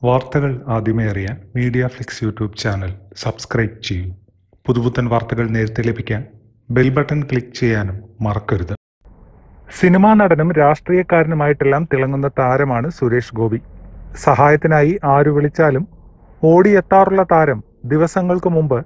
വാർത്തകൾ ആദ്യമേ അറിയാൻ Media Flix YouTube channel subscribe ചെയ്യൂ പുതുപുത്തൻ വാർത്തകൾ നേരത്തെ ലഭിക്കാൻ ബെൽ ബട്ടൺ ക്ലിക്ക് ചെയ്യാനും മറക്കരുത് സിനിമാ നടനും രാഷ്ട്രീയക്കാരനുമായിട്ടെല്ലാം തിളങ്ങുന്ന താരമാണ് സുരേഷ് ഗോപി സഹായത്തിനായി ആരു വിളിച്ചാലും ഓടിയെത്താറുള്ള താരം ദിവസങ്ങൾക്ക് മുമ്പ്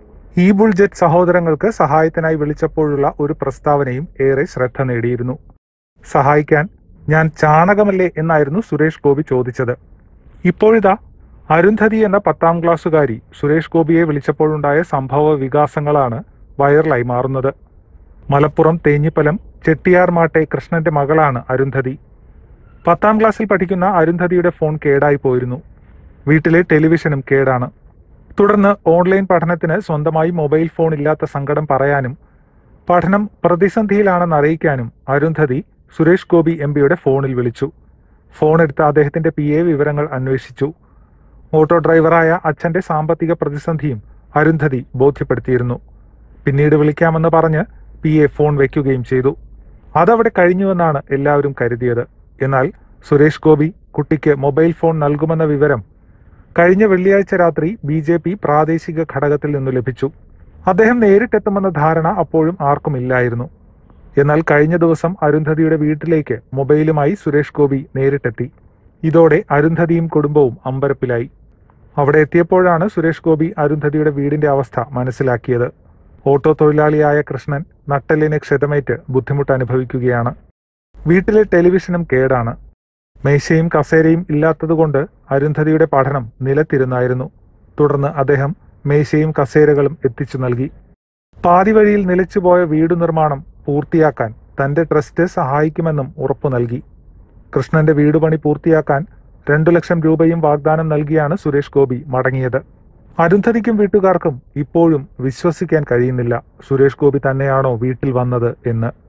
ഈ ബുൾജെറ്റ് സഹോദരങ്ങൾക്ക് സഹായത്തിനായി വിളിച്ചപ്പോഴുള്ള ഒരു പ്രസ്താവനയും ഏറെ ശ്രദ്ധ നേടിയിരുന്നു സഹായിക്കാൻ ഞാൻ ചാണകമല്ലേ എന്നായിരുന്നു സുരേഷ് ഗോപി ചോദിച്ചത് ഇപ്പോഴിതാ അരുന്ധതി എന്ന പത്താം ക്ലാസ്സുകാരി സുരേഷ് ഗോപിയെ വിളിച്ചപ്പോഴുണ്ടായ സംഭവ വികാസങ്ങളാണ് വൈറലായി മാറുന്നത് മലപ്പുറം തേഞ്ഞിപ്പലം ചെട്ടിയാർ മാട്ടെ കൃഷ്ണന്റെ മകളാണ് അരുന്ധതി പത്താം ക്ലാസ്സിൽ പഠിക്കുന്ന അരുന്ധതിയുടെ ഫോൺ കേടായി പോയിരുന്നു വീട്ടിലെ ടെലിവിഷനും കേടാണ് തുടർന്ന് ഓൺലൈൻ പഠനത്തിന് സ്വന്തമായി മൊബൈൽ ഫോൺ ഇല്ലാത്ത സങ്കടം പറയാനും പഠനം പ്രതിസന്ധിയിലാണെന്ന് അറിയിക്കാനും അരുന്ധതി സുരേഷ് ഗോപി എം പിയുടെ ഫോണിൽ വിളിച്ചു ഫോൺ എടുത്ത അദ്ദേഹത്തിന്റെ പി എ വിവരങ്ങൾ അന്വേഷിച്ചു ഓട്ടോ ഡ്രൈവറായ അച്ഛന്റെ സാമ്പത്തിക പ്രതിസന്ധിയും അരുന്ധതി ബോധ്യപ്പെടുത്തിയിരുന്നു പിന്നീട് വിളിക്കാമെന്ന് പറഞ്ഞ് പി എ ഫോൺ വയ്ക്കുകയും ചെയ്തു അതവിടെ കഴിഞ്ഞുവെന്നാണ് എല്ലാവരും കരുതിയത് എന്നാൽ സുരേഷ് ഗോപി കുട്ടിക്ക് മൊബൈൽ ഫോൺ നൽകുമെന്ന വിവരം കഴിഞ്ഞ വെള്ളിയാഴ്ച രാത്രി ബി ജെ പി പ്രാദേശിക ഘടകത്തിൽ നിന്നു ലഭിച്ചു അദ്ദേഹം നേരിട്ടെത്തുമെന്ന ധാരണ അപ്പോഴും ആർക്കും ഇല്ലായിരുന്നു എന്നാൽ കഴിഞ്ഞ ദിവസം അരുന്ധതിയുടെ വീട്ടിലേക്ക് മൊബൈലുമായി സുരേഷ് ഗോപി നേരിട്ടെത്തി ഇതോടെ അരുന്ധതിയും കുടുംബവും അമ്പരപ്പിലായി അവിടെ എത്തിയപ്പോഴാണ് സുരേഷ് ഗോപി അരുന്ധതിയുടെ വീടിന്റെ അവസ്ഥ മനസ്സിലാക്കിയത് ഓട്ടോ തൊഴിലാളിയായ കൃഷ്ണൻ നട്ടെല്ലിന് ക്ഷതമേറ്റ് ബുദ്ധിമുട്ട് അനുഭവിക്കുകയാണ് വീട്ടിലെ ടെലിവിഷനും കേടാണ് മേശയും കസേരയും ഇല്ലാത്തതുകൊണ്ട് അരുന്ധതിയുടെ പഠനം നിലത്തിരുന്നായിരുന്നു തുടർന്ന് അദ്ദേഹം മേശയും കസേരകളും എത്തിച്ചു നൽകി പാതി വഴിയിൽ നിലച്ചുപോയ വീടു നിർമ്മാണം പൂർത്തിയാക്കാൻ തന്റെ ട്രസ്റ്റ് സഹായിക്കുമെന്നും ഉറപ്പു നൽകി കൃഷ്ണന്റെ വീട് പണി പൂർത്തിയാക്കാൻ രണ്ടു ലക്ഷം രൂപയും വാഗ്ദാനം നൽകിയാണ് സുരേഷ് ഗോപി മടങ്ങിയത് അരുന്ധതിക്കും വീട്ടുകാർക്കും ഇപ്പോഴും വിശ്വസിക്കാൻ കഴിയുന്നില്ല സുരേഷ് ഗോപി തന്നെയാണോ വീട്ടിൽ വന്നത് എന്ന്